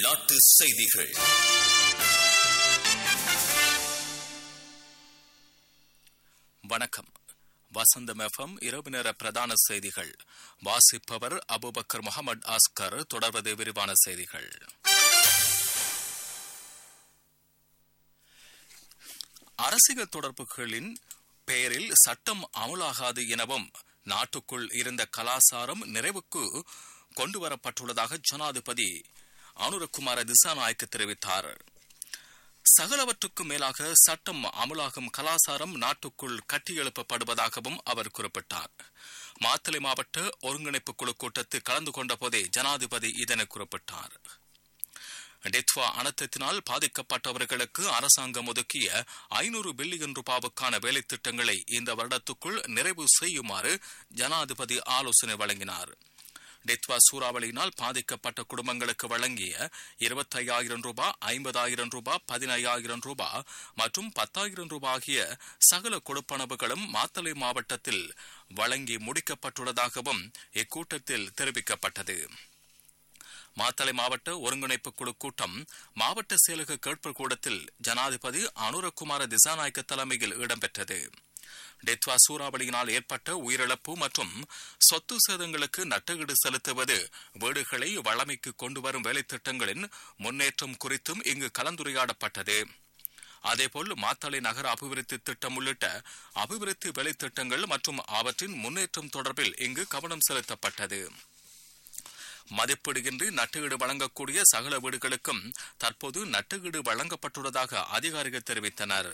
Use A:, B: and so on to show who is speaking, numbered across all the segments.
A: உள்நாட்டு செய்திகள்
B: வணக்கம் வசந்தம் எஃப்எம் இரவு நேர பிரதான செய்திகள் வாசிப்பவர் அபுபக்கர் முகமது ஆஸ்கர் தொடர்வது விரிவான செய்திகள் அரசியல் தொடர்புகளின் பெயரில் சட்டம் அமலாகாது எனவும் நாட்டுக்குள் இருந்த கலாசாரம் நிறைவுக்கு கொண்டுவரப்பட்டுள்ளதாக ஜனாதிபதி அனுரகுமார திசாநாயக்க தெரிவித்தார் சகலவற்றுக்கும் மேலாக சட்டம் அமலாகும் கலாசாரம் நாட்டுக்குள் கட்டியெழுப்பப்படுவதாகவும் அவர் குறிப்பிட்டார் மாத்தளை மாவட்ட ஒருங்கிணைப்பு குழு கூட்டத்தில் கலந்து கொண்ட போதே ஜனாதிபதி இதனை குறிப்பிட்டார் டெத்வா அனர்த்தத்தினால் பாதிக்கப்பட்டவர்களுக்கு அரசாங்கம் ஒதுக்கிய ஐநூறு பில்லியன் ரூபாவுக்கான வேலை திட்டங்களை இந்த வருடத்துக்குள் நிறைவு செய்யுமாறு ஜனாதிபதி ஆலோசனை வழங்கினார் டெத்வா சூறாவளியினால் பாதிக்கப்பட்ட குடும்பங்களுக்கு வழங்கிய இருபத்தையாயிரம் ரூபாய் ஐம்பதாயிரம் ரூபாய் பதினையாயிரம் ரூபாய் மற்றும் பத்தாயிரம் ரூபாய் ஆகிய சகல கொடுப்பனவுகளும் மாத்தளை மாவட்டத்தில் வழங்கி முடிக்கப்பட்டுள்ளதாகவும் இக்கூட்டத்தில் தெரிவிக்கப்பட்டது மாத்தளை மாவட்ட ஒருங்கிணைப்பு குழு கூட்டம் மாவட்ட செயலக கேட்பு கூடத்தில் ஜனாதிபதி அனுரகுமார திசாநாயக்க தலைமையில் இடம்பெற்றது டெத்வா சூறாவளியினால் ஏற்பட்ட உயிரிழப்பு மற்றும் சொத்து சேதங்களுக்கு நட்டஈடு செலுத்துவது வீடுகளை வளமைக்கு கொண்டு வரும் வேலைத்திட்டங்களின் முன்னேற்றம் குறித்தும் இங்கு கலந்துரையாடப்பட்டது அதேபோல் மாத்தளை நகர அபிவிருத்தி திட்டம் உள்ளிட்ட அபிவிருத்தி வேலைத்திட்டங்கள் மற்றும் அவற்றின் முன்னேற்றம் தொடர்பில் இங்கு கவனம் செலுத்தப்பட்டது மதிப்பீடுகின்றி நட்டுஈடு வழங்கக்கூடிய சகல வீடுகளுக்கும் தற்போது நட்டுஈடு வழங்கப்பட்டுள்ளதாக அதிகாரிகள் தெரிவித்தனர்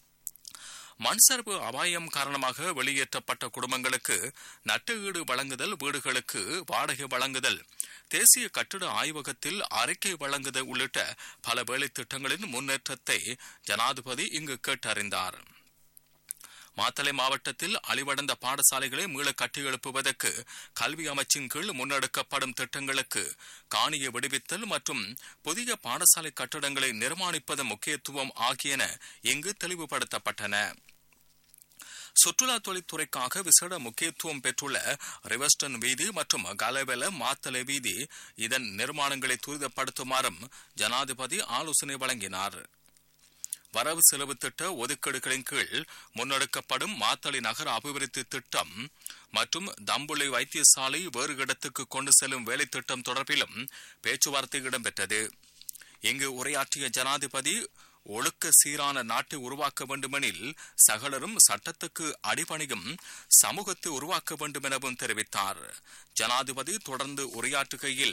B: மண்சரிவு அபாயம் காரணமாக வெளியேற்றப்பட்ட குடும்பங்களுக்கு நட்டுஈடு வழங்குதல் வீடுகளுக்கு வாடகை வழங்குதல் தேசிய கட்டிட ஆய்வகத்தில் அறிக்கை வழங்குதல் உள்ளிட்ட பல வேலைத்திட்டங்களின் முன்னேற்றத்தை ஜனாதிபதி இங்கு கேட்டறிந்தார் மாத்தளை மாவட்டத்தில் அழிவடைந்த பாடசாலைகளை மீள கட்டியெழுப்புவதற்கு கல்வி அமைச்சின் கீழ் முன்னெடுக்கப்படும் திட்டங்களுக்கு காணியை விடுவித்தல் மற்றும் புதிய பாடசாலை கட்டடங்களை நிர்மாணிப்பதன் முக்கியத்துவம் ஆகியன இங்கு தெளிவுபடுத்தப்பட்டன சுற்றுலா தொழில்துறைக்காக விசேட முக்கியத்துவம் பெற்றுள்ள ரிவஸ்டன் வீதி மற்றும் கலவெல மாத்தலை வீதி இதன் நிர்மாணங்களை துரிதப்படுத்துமாறும் ஜனாதிபதி ஆலோசனை வழங்கினார் வரவு செலவு திட்ட ஒதுக்கீடுகளின் கீழ் முன்னெடுக்கப்படும் மாத்தளை நகர அபிவிருத்தி திட்டம் மற்றும் தம்புளை வைத்தியசாலை வேறு இடத்துக்கு கொண்டு செல்லும் வேலை திட்டம் தொடர்பிலும் பேச்சுவார்த்தை இடம்பெற்றது இங்கு உரையாற்றிய ஜனாதிபதி ஒழுக்க சீரான நாட்டை உருவாக்க வேண்டுமெனில் சகலரும் சட்டத்துக்கு அடிபணியும் சமூகத்தை உருவாக்க வேண்டும் எனவும் தெரிவித்தார் ஜனாதிபதி தொடர்ந்து உரையாற்றுகையில்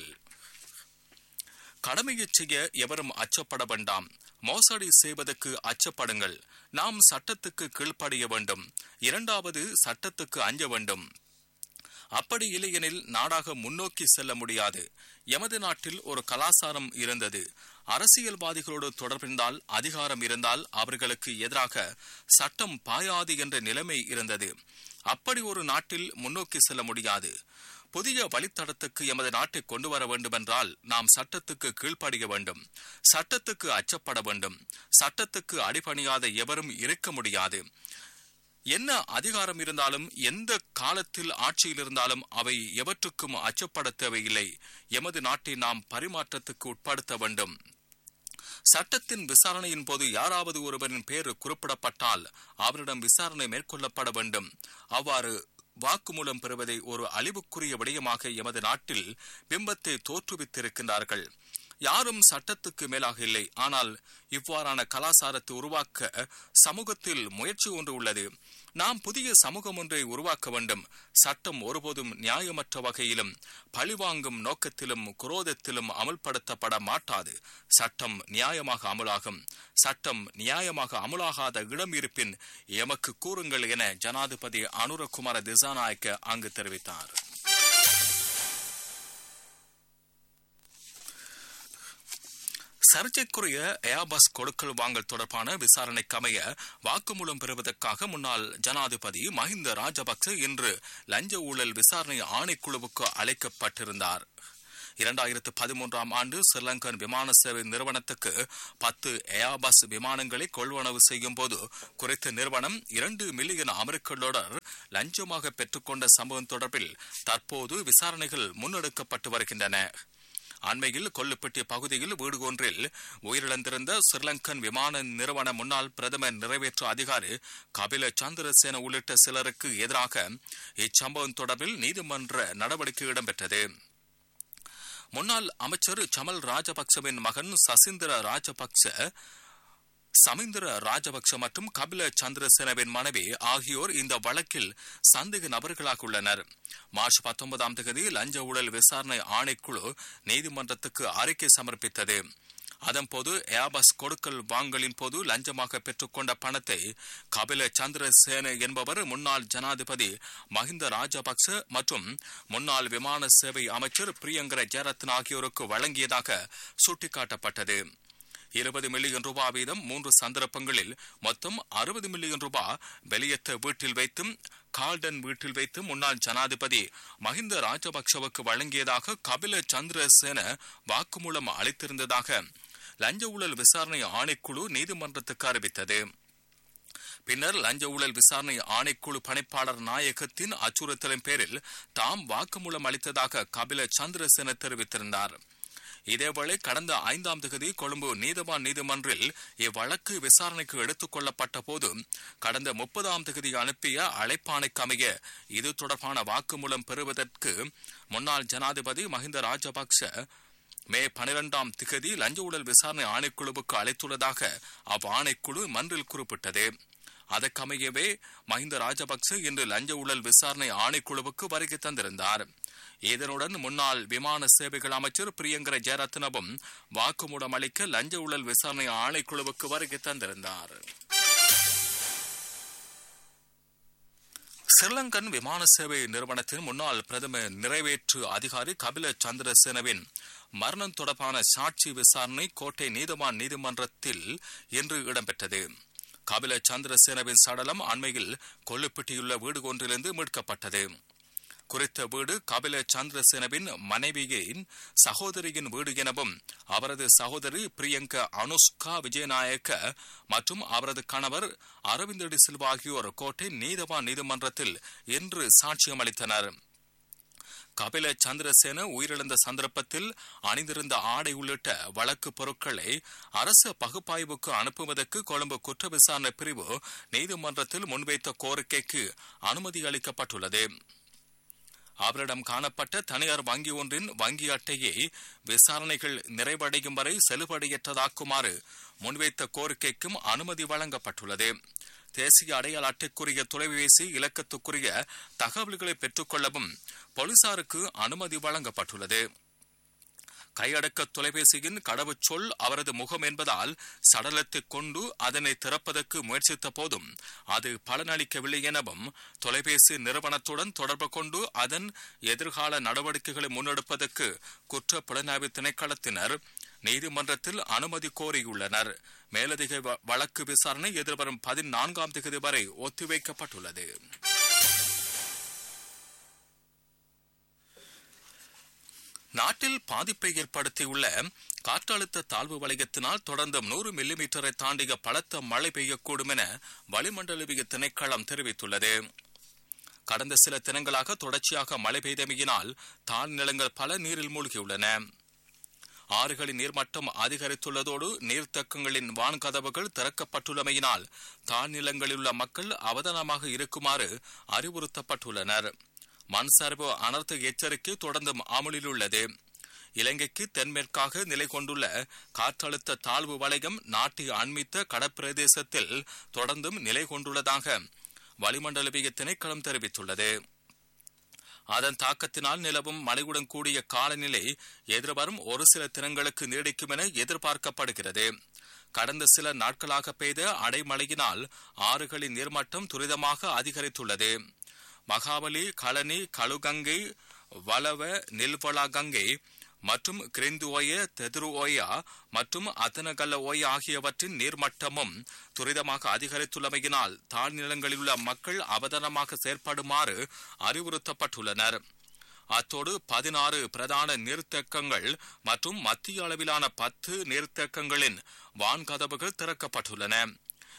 B: கடமையை செய்ய எவரும் அச்சப்பட வேண்டாம் மோசடி செய்வதற்கு அச்சப்படுங்கள் நாம் சட்டத்துக்கு கீழ்ப்படிய வேண்டும் இரண்டாவது சட்டத்துக்கு அஞ்ச வேண்டும் அப்படி இல்லையெனில் நாடாக முன்னோக்கி செல்ல முடியாது எமது நாட்டில் ஒரு கலாச்சாரம் இருந்தது அரசியல்வாதிகளோடு தொடர்பிருந்தால் அதிகாரம் இருந்தால் அவர்களுக்கு எதிராக சட்டம் பாயாது என்ற நிலைமை இருந்தது அப்படி ஒரு நாட்டில் முன்னோக்கி செல்ல முடியாது புதிய வழித்தடத்துக்கு எமது நாட்டை கொண்டு வர வேண்டுமென்றால் நாம் சட்டத்துக்கு கீழ்ப்படிய வேண்டும் சட்டத்துக்கு அச்சப்பட வேண்டும் சட்டத்துக்கு அடிபணியாத எவரும் இருக்க முடியாது என்ன அதிகாரம் இருந்தாலும் எந்த காலத்தில் ஆட்சியில் இருந்தாலும் அவை எவற்றுக்கும் அச்சப்பட தேவையில்லை எமது நாட்டை நாம் பரிமாற்றத்துக்கு உட்படுத்த வேண்டும் சட்டத்தின் விசாரணையின் போது யாராவது ஒருவரின் பேர் குறிப்பிடப்பட்டால் அவரிடம் விசாரணை மேற்கொள்ளப்பட வேண்டும் அவ்வாறு வாக்குமூலம் பெறுவதை ஒரு அழிவுக்குரிய விடயமாக எமது நாட்டில் பிம்பத்தை தோற்றுவித்திருக்கின்றார்கள் யாரும் சட்டத்துக்கு மேலாக இல்லை ஆனால் இவ்வாறான கலாச்சாரத்தை உருவாக்க சமூகத்தில் முயற்சி ஒன்று உள்ளது நாம் புதிய சமூகம் ஒன்றை உருவாக்க வேண்டும் சட்டம் ஒருபோதும் நியாயமற்ற வகையிலும் பழிவாங்கும் நோக்கத்திலும் குரோதத்திலும் அமல்படுத்தப்பட மாட்டாது சட்டம் நியாயமாக அமலாகும் சட்டம் நியாயமாக அமலாகாத இடம் இருப்பின் எமக்கு கூறுங்கள் என ஜனாதிபதி அனுரகுமார திசாநாயக்க அங்கு தெரிவித்தார் சர்ச்சைக்குரிய ஏர்பஸ் கொடுக்கல் வாங்கல் தொடர்பான விசாரணைக்கு அமைய வாக்குமூலம் பெறுவதற்காக முன்னாள் ஜனாதிபதி மஹிந்த ராஜபக்ச இன்று லஞ்ச ஊழல் விசாரணை ஆணைக்குழுவுக்கு அழைக்கப்பட்டிருந்தார் இரண்டாயிரத்து பதிமூன்றாம் ஆண்டு ஸ்ரீலங்கன் விமான சேவை நிறுவனத்துக்கு பத்து ஏர்பஸ் விமானங்களை கொள்வனவு செய்யும் போது குறித்த நிறுவனம் இரண்டு மில்லியன் அமெரிக்க டாலர் லஞ்சமாக பெற்றுக்கொண்ட சம்பவம் தொடர்பில் தற்போது விசாரணைகள் முன்னெடுக்கப்பட்டு வருகின்றன அண்மையில் கொல்லுப்பட்டி பகுதியில் வீடு ஒன்றில் உயிரிழந்திருந்த ஸ்ரீலங்கன் விமான நிறுவன முன்னாள் பிரதம நிறைவேற்று அதிகாரி கபில சந்திரசேன உள்ளிட்ட சிலருக்கு எதிராக இச்சம்பவம் தொடர்பில் நீதிமன்ற நடவடிக்கை இடம்பெற்றது முன்னாள் அமைச்சர் சமல் ராஜபக்சவின் மகன் சசீந்திர ராஜபக்ச சமீந்திர ராஜபக்ஷ மற்றும் கபில சந்திரசேனவின் மனைவி ஆகியோர் இந்த வழக்கில் சந்தேக நபர்களாக உள்ளனர் மார்ச் பத்தொன்பதாம் தேதி லஞ்ச ஊழல் விசாரணை ஆணைக்குழு நீதிமன்றத்துக்கு அறிக்கை சமர்ப்பித்தது அதன்போது ஏபஸ் கொடுக்கல் வாங்கலின் போது லஞ்சமாக பெற்றுக்கொண்ட பணத்தை கபில சந்திரசேன என்பவர் முன்னாள் ஜனாதிபதி மஹிந்த ராஜபக்ச மற்றும் முன்னாள் விமான சேவை அமைச்சர் பிரியங்கர ஜெயரத்ன ஆகியோருக்கு வழங்கியதாக சுட்டிக்காட்டப்பட்டது இருபது மில்லியன் ரூபாய் வீதம் மூன்று சந்தர்ப்பங்களில் மொத்தம் அறுபது மில்லியன் ரூபாய் வெளியேற்ற வீட்டில் வைத்தும் கால்டன் வீட்டில் வைத்து முன்னாள் ஜனாதிபதி மஹிந்த ராஜபக்சவுக்கு வழங்கியதாக கபில சந்திரசேன வாக்குமூலம் அளித்திருந்ததாக லஞ்ச ஊழல் விசாரணை ஆணைக்குழு நீதிமன்றத்துக்கு அறிவித்தது பின்னர் லஞ்ச ஊழல் விசாரணை ஆணைக்குழு பணிப்பாளர் நாயகத்தின் அச்சுறுத்தலின் பேரில் தாம் வாக்குமூலம் அளித்ததாக கபில சந்திரசேன தெரிவித்திருந்தார் இதேவேளை கடந்த ஐந்தாம் தேதி கொழும்பு நீதவான் நீதிமன்றில் இவ்வழக்கு விசாரணைக்கு எடுத்துக் கொள்ளப்பட்ட போது கடந்த முப்பதாம் தேதி அனுப்பிய அழைப்பாணைக்கு அமைய இது தொடர்பான வாக்குமூலம் பெறுவதற்கு முன்னாள் ஜனாதிபதி மஹிந்த ராஜபக்ச மே பனிரெண்டாம் திகதி லஞ்ச ஊழல் விசாரணை ஆணைக்குழுவுக்கு அழைத்துள்ளதாக அவ்வாணைக்குழு மன்றில் குறிப்பிட்டது அதற்கமையவே மஹிந்த ராஜபக்ச இன்று லஞ்ச ஊழல் விசாரணை ஆணைக்குழுவுக்கு வருகை தந்திருந்தார் இதனுடன் முன்னாள் விமான சேவைகள் அமைச்சர் பிரியங்கர ஜெயரத்னவும் வாக்குமூலம் அளிக்க லஞ்ச ஊழல் விசாரணை ஆணைக்குழுவுக்கு வருகை தந்திருந்தார் ஸ்ரீலங்கன் விமான சேவை நிறுவனத்தின் முன்னாள் பிரதம நிறைவேற்று அதிகாரி கபில சந்திரசேனவின் மரணம் தொடர்பான சாட்சி விசாரணை கோட்டை நீதவான் நீதிமன்றத்தில் இன்று இடம்பெற்றது கபில சந்திரசேனவின் சடலம் அண்மையில் கொல்லுப்பட்டியுள்ள வீடு ஒன்றிலிருந்து மீட்கப்பட்டது குறித்த வீடு கபில சந்திரசேனவின் மனைவியின் சகோதரியின் வீடு எனவும் அவரது சகோதரி பிரியங்கா அனுஷ்கா விஜயநாயக்க மற்றும் அவரது கணவர் அரவிந்தடி சில்வா ஆகியோர் கோட்டை நீதவான் நீதிமன்றத்தில் இன்று சாட்சியம் அளித்தனர் கபில சந்திரசேன உயிரிழந்த சந்தர்ப்பத்தில் அணிந்திருந்த ஆடை உள்ளிட்ட வழக்கு பொருட்களை அரசு பகுப்பாய்வுக்கு அனுப்புவதற்கு கொழும்பு குற்ற விசாரணை பிரிவு நீதிமன்றத்தில் முன்வைத்த கோரிக்கைக்கு அனுமதி அளிக்கப்பட்டுள்ளது அவரிடம் காணப்பட்ட தனியார் வங்கி ஒன்றின் வங்கி அட்டையை விசாரணைகள் நிறைவடையும் வரை செல்லுபடியற்றதாக்குமாறு முன்வைத்த கோரிக்கைக்கும் அனுமதி வழங்கப்பட்டுள்ளது தேசிய அடையாள அட்டைக்குரிய தொலைபேசி இலக்கத்துக்குரிய தகவல்களை பெற்றுக்கொள்ளவும் போலீசாருக்கு அனுமதி வழங்கப்பட்டுள்ளது கையடக்க தொலைபேசியின் கடவுச்சொல் அவரது முகம் என்பதால் சடலத்தை கொண்டு அதனை திறப்பதற்கு முயற்சித்த போதும் அது பலனளிக்கவில்லை எனவும் தொலைபேசி நிறுவனத்துடன் தொடர்பு கொண்டு அதன் எதிர்கால நடவடிக்கைகளை முன்னெடுப்பதற்கு குற்ற புலனாய்வு திணைக்களத்தினர் நீதிமன்றத்தில் அனுமதி கோரியுள்ளனர் மேலதிக வழக்கு விசாரணை எதிர்வரும் பதினான்காம் தேதி வரை ஒத்திவைக்கப்பட்டுள்ளது நாட்டில் பாதிப்பை ஏற்படுத்தியுள்ள காற்றழுத்த தாழ்வு வளையத்தினால் தொடர்ந்து நூறு மில்லிமீட்டரை தாண்டிய பலத்த மழை பெய்யக்கூடும் என வளிமண்டலவிய திணைக்களம் தெரிவித்துள்ளது கடந்த சில தினங்களாக தொடர்ச்சியாக மழை பெய்தமையினால் தாழ்நிலங்கள் பல நீரில் மூழ்கியுள்ளன ஆறுகளின் நீர்மட்டம் அதிகரித்துள்ளதோடு நீர்த்தக்கங்களின் வான்கதவுகள் திறக்கப்பட்டுள்ளமையினால் தாழ்நிலங்களில் உள்ள மக்கள் அவதானமாக இருக்குமாறு அறிவுறுத்தப்பட்டுள்ளனர் மண் சார்பு அனர்த்த எச்சரிக்கை தொடர்ந்து அமலில் உள்ளது இலங்கைக்கு தென்மேற்காக நிலை கொண்டுள்ள காற்றழுத்த தாழ்வு வளையம் நாட்டை அண்மித்த கடற்பிரதேசத்தில் தொடர்ந்தும் நிலை கொண்டுள்ளதாக வளிமண்டலவிய திணைக்களம் தெரிவித்துள்ளது அதன் தாக்கத்தினால் நிலவும் மழையுடன் கூடிய காலநிலை எதிர்வரும் ஒரு சில தினங்களுக்கு நீடிக்கும் என எதிர்பார்க்கப்படுகிறது கடந்த சில நாட்களாக பெய்த அடைமழையினால் ஆறுகளின் நீர்மட்டம் துரிதமாக அதிகரித்துள்ளது மகாபலி களனி கழுகங்கை வளவ நில்வளா கங்கை மற்றும் கிரிந்து ஓய தெதுரு ஓயா மற்றும் அத்தனகல்ல ஓயா ஆகியவற்றின் நீர்மட்டமும் துரிதமாக அதிகரித்துள்ளமையினால் தாழ்நிலங்களில் உள்ள மக்கள் அவதானமாக செயற்படுமாறு அறிவுறுத்தப்பட்டுள்ளனர் அத்தோடு பதினாறு பிரதான நீர்த்தேக்கங்கள் மற்றும் மத்திய அளவிலான பத்து நீர்த்தேக்கங்களின் வான்கதவுகள் திறக்கப்பட்டுள்ளன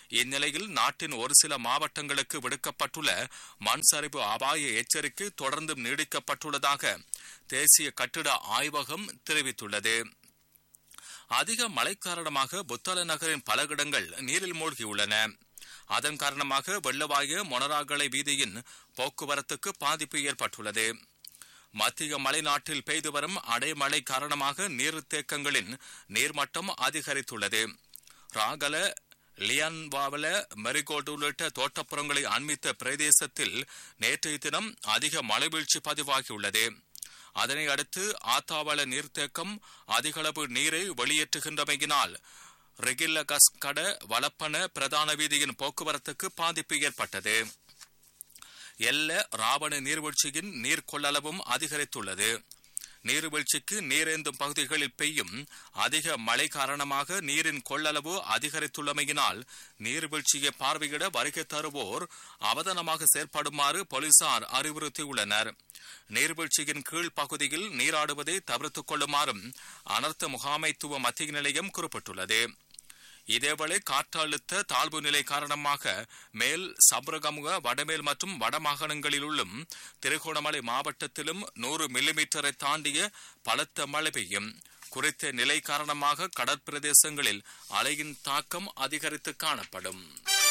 B: இந்நிலையில் நாட்டின் ஒரு சில மாவட்டங்களுக்கு விடுக்கப்பட்டுள்ள மண் சரிவு அபாய எச்சரிக்கை தொடர்ந்தும் நீடிக்கப்பட்டுள்ளதாக தேசிய கட்டிட ஆய்வகம் தெரிவித்துள்ளது அதிக மழை காரணமாக புத்தள நகரின் பல இடங்கள் நீரில் மூழ்கியுள்ளன அதன் காரணமாக வெள்ளவாய மொனராகலை வீதியின் போக்குவரத்துக்கு பாதிப்பு ஏற்பட்டுள்ளது மத்திய மலைநாட்டில் பெய்து வரும் அடைமழை காரணமாக நீர்த்தேக்கங்களின் நீர்மட்டம் அதிகரித்துள்ளது ராகல லியன்வாவல மெரிகோல்டு உள்ளிட்ட தோட்டப்புறங்களை அண்மித்த பிரதேசத்தில் நேற்றைய தினம் அதிக மழைவீழ்ச்சி பதிவாகியுள்ளது அதனை அடுத்து ஆத்தாவள நீர்த்தேக்கம் அதிகளவு நீரை வெளியேற்றுகின்றமையினால் ரெகில்லகஸ் கட வலப்பன பிரதான வீதியின் போக்குவரத்துக்கு பாதிப்பு ஏற்பட்டது எல்ல ராவண நீர்வீழ்ச்சியின் நீர் கொள்ளளவும் அதிகரித்துள்ளது நீர்வீழ்ச்சிக்கு நீரேந்தும் பகுதிகளில் பெய்யும் அதிக மழை காரணமாக நீரின் கொள்ளளவு அதிகரித்துள்ளமையினால் நீர்வீழ்ச்சியை பார்வையிட வருகை தருவோர் அவதானமாக செயற்படுமாறு போலீசார் அறிவுறுத்தியுள்ளனர் நீர்வீழ்ச்சியின் கீழ் பகுதியில் நீராடுவதை தவிர்த்துக் கொள்ளுமாறும் அனர்த்த முகாமைத்துவ மத்திய நிலையம் குறிப்பிட்டுள்ளது இதேவேளை காற்றழுத்த தாழ்வு நிலை காரணமாக மேல் சபரகமுக வடமேல் மற்றும் வடமாகாணங்களிலும் திருகோணமலை மாவட்டத்திலும் நூறு மில்லிமீட்டரை தாண்டிய பலத்த மழை பெய்யும் குறித்த நிலை காரணமாக கடற்பிரதேசங்களில் அலையின் தாக்கம் அதிகரித்து காணப்படும்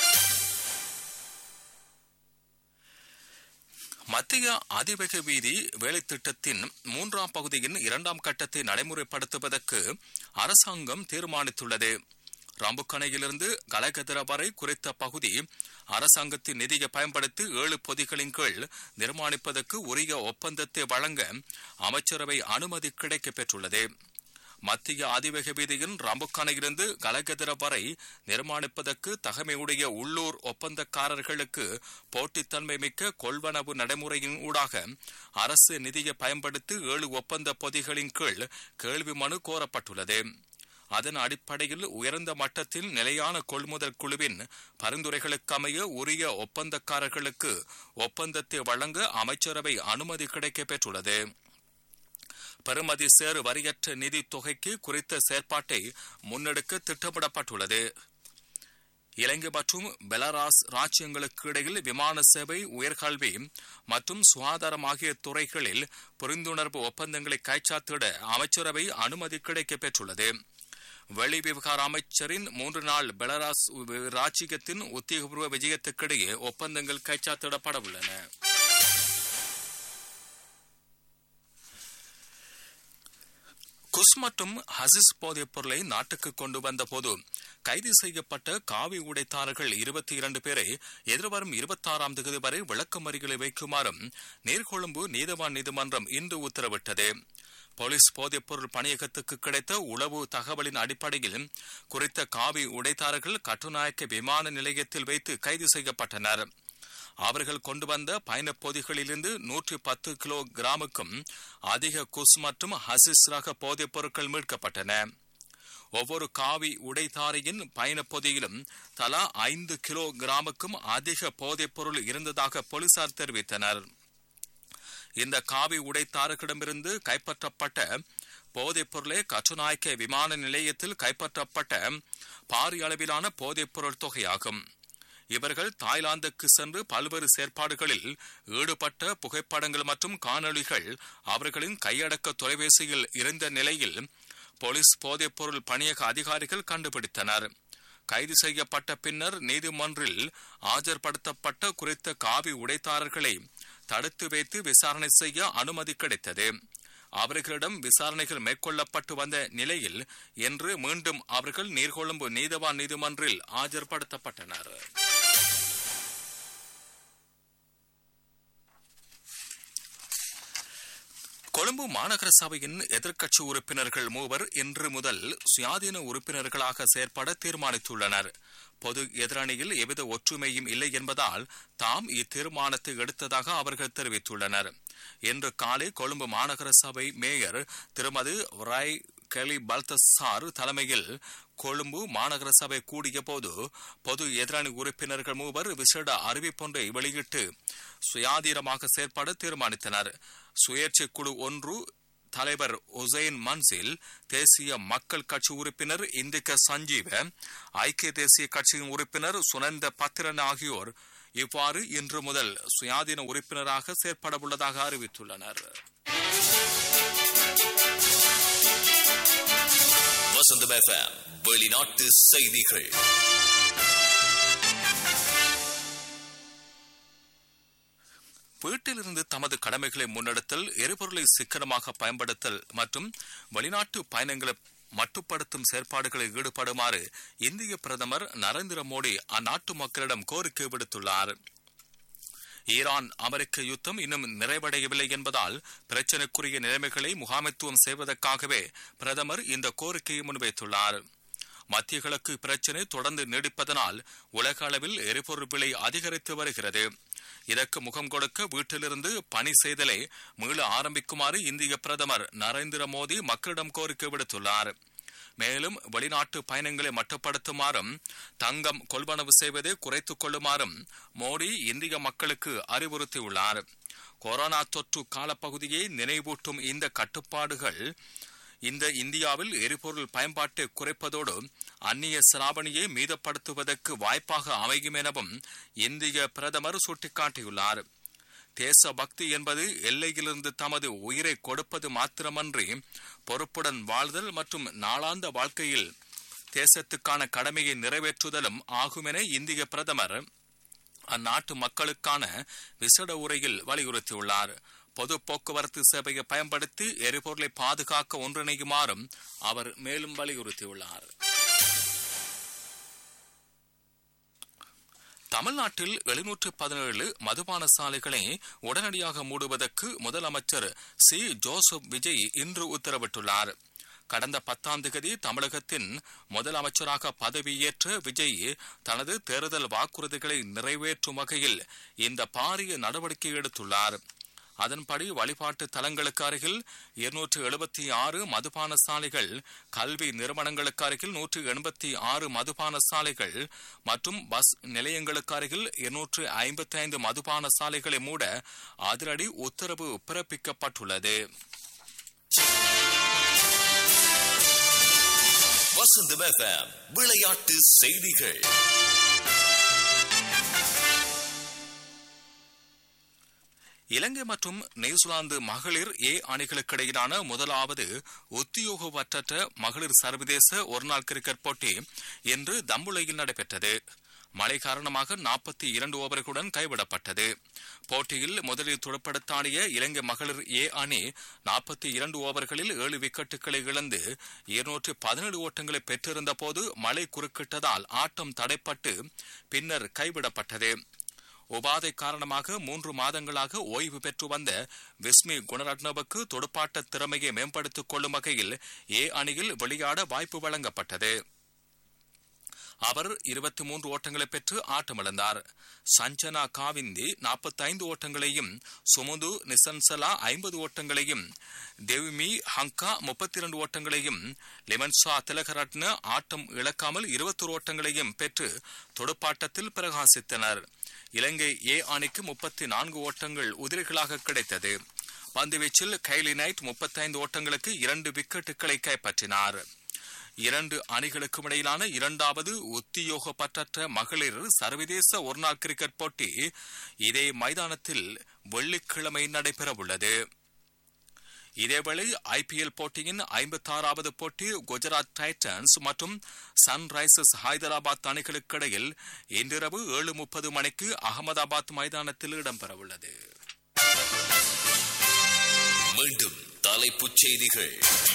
B: மத்திய அதிவேக வீதி வேலை திட்டத்தின் மூன்றாம் பகுதியின் இரண்டாம் கட்டத்தை நடைமுறைப்படுத்துவதற்கு அரசாங்கம் தீர்மானித்துள்ளது ரம்புக்கணையிலிருந்து கலகதிர வரை குறித்த பகுதி அரசாங்கத்தின் நிதியை பயன்படுத்தி ஏழு பொதிகளின் கீழ் நிர்மாணிப்பதற்கு உரிய ஒப்பந்தத்தை வழங்க அமைச்சரவை அனுமதி கிடைக்கப் பெற்றுள்ளது மத்திய அதிவேக வீதியின் ரம்புக்கானையிலிருந்து கலகதிர வரை நிர்மாணிப்பதற்கு தகமையுடைய உள்ளூர் ஒப்பந்தக்காரர்களுக்கு போட்டித்தன்மை மிக்க கொள்வனவு நடைமுறையின் ஊடாக அரசு நிதியை பயன்படுத்தி ஏழு ஒப்பந்த பொதிகளின் கீழ் கேள்வி மனு கோரப்பட்டுள்ளது அதன் அடிப்படையில் உயர்ந்த மட்டத்தில் நிலையான கொள்முதல் குழுவின் பரிந்துரைகளுக்கு அமைய உரிய ஒப்பந்தக்காரர்களுக்கு ஒப்பந்தத்தை வழங்க அமைச்சரவை அனுமதி கிடைக்கப் பெற்றுள்ளது பெறுமதி சேறு வரியற்ற நிதி தொகைக்கு குறித்த செயற்பாட்டை முன்னெடுக்க திட்டமிடப்பட்டுள்ளது இலங்கை மற்றும் பெலாராஸ் ராஜ்யங்களுக்கு இடையில் விமான சேவை உயர்கல்வி மற்றும் சுகாதாரம் ஆகிய துறைகளில் புரிந்துணர்வு ஒப்பந்தங்களை கைச்சாத்திட அமைச்சரவை அனுமதி கிடைக்கப் பெற்றுள்ளது வெளி விவகார அமைச்சரின் மூன்று நாள் பெலாராஸ் ராஜ்யத்தின் உத்தியோகபூர்வ விஜயத்துக்கிடையே ஒப்பந்தங்கள் கைச்சாத்திடப்பட உள்ளன குஸ் மற்றும் ஹசிஸ் போதைப் பொருளை நாட்டுக்கு கொண்டு வந்த போது கைது செய்யப்பட்ட காவி உடைத்தாரர்கள் இருபத்தி இரண்டு பேரை எதிர்வரும் இருபத்தாறாம் தேதி வரை விளக்கமறிகளை வைக்குமாறும் நீர்கொழும்பு நீதவான் நீதிமன்றம் இன்று உத்தரவிட்டது போலீஸ் போதைப்பொருள் பணியகத்துக்கு கிடைத்த உளவு தகவலின் அடிப்படையில் குறித்த காவி உடைத்தாரர்கள் கட்டுநாயக்க விமான நிலையத்தில் வைத்து கைது செய்யப்பட்டனர் அவர்கள் கொண்டு வந்த பயணப் பொதிகளிலிருந்து நூற்றி பத்து கிலோ கிராமுக்கும் அதிக குஸ் மற்றும் ஹசிஸ் ரக போதைப் பொருட்கள் மீட்கப்பட்டன ஒவ்வொரு காவி உடைத்தாரியின் பயணப் பொதியிலும் தலா ஐந்து கிலோ கிராமுக்கும் அதிக போதைப் பொருள் இருந்ததாக போலீசார் தெரிவித்தனர் இந்த காவி உடைத்தாரர்களிடமிருந்து கைப்பற்றப்பட்ட போதைப் பொருளே கட்டுநாயக்க விமான நிலையத்தில் கைப்பற்றப்பட்ட பாரிய அளவிலான போதைப் பொருள் தொகையாகும் இவர்கள் தாய்லாந்துக்கு சென்று பல்வேறு செயற்பாடுகளில் ஈடுபட்ட புகைப்படங்கள் மற்றும் காணொளிகள் அவர்களின் கையடக்க தொலைபேசியில் இருந்த நிலையில் போலீஸ் போதைப் பொருள் பணியக அதிகாரிகள் கண்டுபிடித்தனர் கைது செய்யப்பட்ட பின்னர் நீதிமன்றில் ஆஜர்படுத்தப்பட்ட குறித்த காவி உடைத்தாரர்களை தடுத்து வைத்து விசாரணை செய்ய அனுமதி கிடைத்தது அவர்களிடம் விசாரணைகள் மேற்கொள்ளப்பட்டு வந்த நிலையில் இன்று மீண்டும் அவர்கள் நீர்கொழும்பு நீதவான் நீதிமன்றில் ஆஜர்படுத்தப்பட்டனர் கொழும்பு மாநகர சபையின் எதிர்க்கட்சி உறுப்பினர்கள் மூவர் இன்று முதல் சுயாதீன உறுப்பினர்களாக செயற்பட தீர்மானித்துள்ளனர் பொது எதிரணியில் எவ்வித ஒற்றுமையும் இல்லை என்பதால் தாம் இத்தீர்மானத்தை எடுத்ததாக அவர்கள் தெரிவித்துள்ளனர் இன்று காலை கொழும்பு மாநகர சபை மேயர் திருமதி ராய் கெலி பல்தசார் தலைமையில் கொழும்பு மாநகர சபை கூடிய போது பொது எதிரணி உறுப்பினர்கள் மூவர் விசேட அறிவிப்பொன்றை வெளியிட்டு சுயாதீனமாக செயற்பட தீர்மானித்தனர் சுயேட்சை குழு ஒன்று தலைவர் உசைன் மன்சில் தேசிய மக்கள் கட்சி உறுப்பினர் இந்திக சஞ்சீவ ஐக்கிய தேசிய கட்சியின் உறுப்பினர் சுனந்த பத்திரன் ஆகியோர் இவ்வாறு இன்று முதல் சுயாதீன உறுப்பினராக செயற்படவுள்ளதாக அறிவித்துள்ளனர்
A: வசந்தம் எஃப்எம் வெளிநாட்டு செய்திகள்
B: வீட்டிலிருந்து தமது கடமைகளை முன்னெடுத்தல் எரிபொருளை சிக்கனமாக பயன்படுத்தல் மற்றும் வெளிநாட்டு பயணங்களை மட்டுப்படுத்தும் செயற்பாடுகளில் ஈடுபடுமாறு இந்திய பிரதமர் நரேந்திர மோடி அந்நாட்டு மக்களிடம் கோரிக்கை விடுத்துள்ளார் ஈரான் அமெரிக்க யுத்தம் இன்னும் நிறைவடையவில்லை என்பதால் பிரச்சினைக்குரிய நிலைமைகளை முகாமைத்துவம் செய்வதற்காகவே பிரதமர் இந்த கோரிக்கையை முன்வைத்துள்ளார் மத்திய கிழக்கு பிரச்சினை தொடர்ந்து நீடிப்பதனால் உலக அளவில் எரிபொருள் விலை அதிகரித்து வருகிறது இதற்கு முகம் கொடுக்க வீட்டிலிருந்து பணி செய்தலை மீள ஆரம்பிக்குமாறு இந்திய பிரதமர் நரேந்திர மோடி மக்களிடம் கோரிக்கை விடுத்துள்ளார் மேலும் வெளிநாட்டு பயணங்களை மட்டுப்படுத்துமாறும் தங்கம் கொள்வனவு செய்வதை குறைத்துக் கொள்ளுமாறும் மோடி இந்திய மக்களுக்கு அறிவுறுத்தியுள்ளார் கொரோனா தொற்று காலப்பகுதியை நினைவூட்டும் இந்த கட்டுப்பாடுகள் இந்த இந்தியாவில் எரிபொருள் பயன்பாட்டை குறைப்பதோடு அந்நிய செலாவணியை மீதப்படுத்துவதற்கு வாய்ப்பாக அமையும் எனவும் இந்திய பிரதமர் சுட்டிக்காட்டியுள்ளார் தேச பக்தி என்பது எல்லையிலிருந்து தமது உயிரை கொடுப்பது மாத்திரமன்றி பொறுப்புடன் வாழ்தல் மற்றும் நாளாந்த வாழ்க்கையில் தேசத்துக்கான கடமையை நிறைவேற்றுதலும் ஆகும் என இந்திய பிரதமர் அந்நாட்டு மக்களுக்கான விசேட உரையில் வலியுறுத்தியுள்ளார் பொது போக்குவரத்து சேவையை பயன்படுத்தி எரிபொருளை பாதுகாக்க ஒன்றிணையுமாறும் அவர் மேலும் வலியுறுத்தியுள்ளார் தமிழ்நாட்டில் எழுநூற்று பதினேழு மதுபான சாலைகளை உடனடியாக மூடுவதற்கு முதலமைச்சர் சி ஜோசப் விஜய் இன்று உத்தரவிட்டுள்ளார் கடந்த பத்தாம் தேதி தமிழகத்தின் முதலமைச்சராக பதவியேற்ற விஜய் தனது தேர்தல் வாக்குறுதிகளை நிறைவேற்றும் வகையில் இந்த பாரிய நடவடிக்கை எடுத்துள்ளார் அதன்படி வழிபாட்டு தலங்களுக்கு அருகில் இருநூற்று எழுபத்தி ஆறு மதுபான சாலைகள் கல்வி நிறுவனங்களுக்கு அருகில் நூற்று எண்பத்தி ஆறு மதுபான சாலைகள் மற்றும் பஸ் நிலையங்களுக்கு அருகில் இருநூற்று ஐம்பத்தி ஐந்து மதுபான சாலைகளை மூட அதிரடி உத்தரவு பிறப்பிக்கப்பட்டுள்ளது
A: வசந்தம் எஃப்எம் விளையாட்டு செய்திகள்
B: இலங்கை மற்றும் நியூசிலாந்து மகளிர் ஏ அணிகளுக்கிடையிலான முதலாவது உத்தியோகமற்ற மகளிர் சர்வதேச ஒருநாள் கிரிக்கெட் போட்டி இன்று தம்புளையில் நடைபெற்றது மழை காரணமாக நாற்பத்தி இரண்டு ஓவர்களுடன் கைவிடப்பட்டது போட்டியில் முதலில் துடுப்படுத்தாடிய இலங்கை மகளிர் ஏ அணி நாற்பத்தி இரண்டு ஓவர்களில் ஏழு விக்கெட்டுகளை இழந்து இருநூற்று பதினேழு ஓட்டங்களை பெற்றிருந்த போது மழை குறுக்கிட்டதால் ஆட்டம் தடைப்பட்டு பின்னர் கைவிடப்பட்டது உபாதை காரணமாக மூன்று மாதங்களாக ஓய்வு பெற்று வந்த விஸ்மி குணரட்னவுக்கு துடுப்பாட்ட திறமையை மேம்படுத்திக் கொள்ளும் வகையில் ஏ அணியில் விளையாட வாய்ப்பு வழங்கப்பட்டது அவர் இருபத்தி மூன்று ஓட்டங்களை பெற்று ஆட்டமிழந்தார் சஞ்சனா காவிந்தி நாற்பத்தி ஐந்து ஓட்டங்களையும் சுமுது நிசன்சலா ஐம்பது ஓட்டங்களையும் தேவிமி ஹங்கா முப்பத்தி இரண்டு ஓட்டங்களையும் லிமன்ஷா திலகரட்ன ஆட்டம் இழக்காமல் இருபத்தொரு ஓட்டங்களையும் பெற்று துடுப்பாட்டத்தில் பிரகாசித்தனர் இலங்கை ஏ அணிக்கு முப்பத்தி நான்கு ஓட்டங்கள் உதிரிகளாக கிடைத்தது பந்துவீச்சில் கைலி நைட் முப்பத்தைந்து ஓட்டங்களுக்கு இரண்டு விக்கெட்டுகளை கைப்பற்றினார் இரண்டு அணிகளுக்கும் இடையிலான இரண்டாவது உத்தியோகப்பற்ற மகளிர் சர்வதேச ஒருநாள் கிரிக்கெட் போட்டி இதே மைதானத்தில் வெள்ளிக்கிழமை நடைபெறவுள்ளது இதேவேளை ஐபிஎல் போட்டியின் ஐம்பத்தாறாவது போட்டி குஜராத் டைட்டன்ஸ் மற்றும் சன்ரைசர்ஸ் ஹைதராபாத் அணிகளுக்கு இடையில் இன்றிரவு ஏழு முப்பது மணிக்கு அகமதாபாத் மைதானத்தில் இடம்பெறவுள்ளது
A: மீண்டும் தலைப்புச் செய்திகள்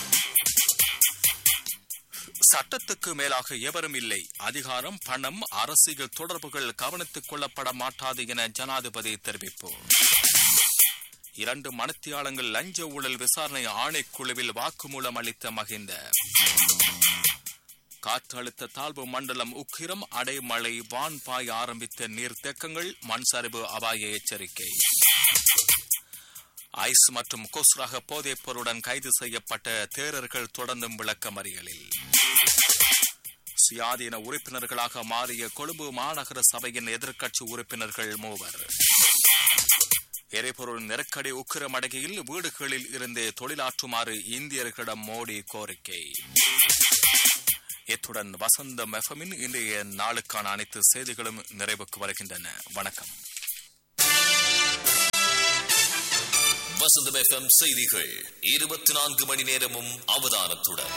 B: சட்டத்துக்கு மேலாக எவரும் இல்லை அதிகாரம் பணம் அரசியல் தொடர்புகள் கவனித்துக் கொள்ளப்பட மாட்டாது என ஜனாதிபதி தெரிவிப்பு இரண்டு மனத்தியாளங்கள் லஞ்ச ஊழல் விசாரணை ஆணைக்குழுவில் வாக்குமூலம் அளித்த மகிந்த காற்றழுத்த தாழ்வு மண்டலம் உக்கிரம் அடைமழை வான் பாய ஆரம்பித்த நீர்த்தேக்கங்கள் மண் சரிவு அபாய எச்சரிக்கை ஐஸ் மற்றும் கொஸ் ரக போதைப் பொருளுடன் கைது செய்யப்பட்ட தேரர்கள் தொடர்ந்தும் விளக்கமறியலில் சுயாதீன உறுப்பினர்களாக மாறிய கொழும்பு மாநகர சபையின் எதிர்க்கட்சி உறுப்பினர்கள் மூவர் எரிபொருள் நெருக்கடி உக்கிரமடைகையில் வீடுகளில் இருந்தே தொழிலாற்றுமாறு இந்தியர்களிடம் மோடி கோரிக்கை இத்துடன் வசந்த மெஃபமின் இன்றைய நாளுக்கான அனைத்து செய்திகளும் நிறைவுக்கு வருகின்றன வணக்கம்
A: வசந்தம் எஃப்எம் செய்திகள் இருபத்தி நான்கு மணி நேரமும் அவதானத்துடன்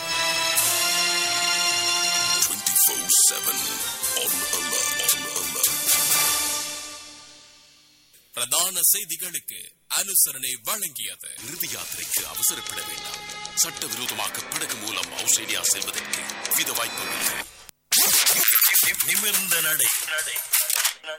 A: 24/7 on alert. On alert.
C: பிரதான செய்திகளுக்கு அனுசரணை வழங்கியது
A: இறுதி யாத்திரைக்கு அவசரப்பட வேண்டாம் சட்டவிரோதமாக படகு மூலம் ஆஸ்திரேலியா செல்வதற்கு வித வாய்ப்புகள் நிமிர்ந்த நடை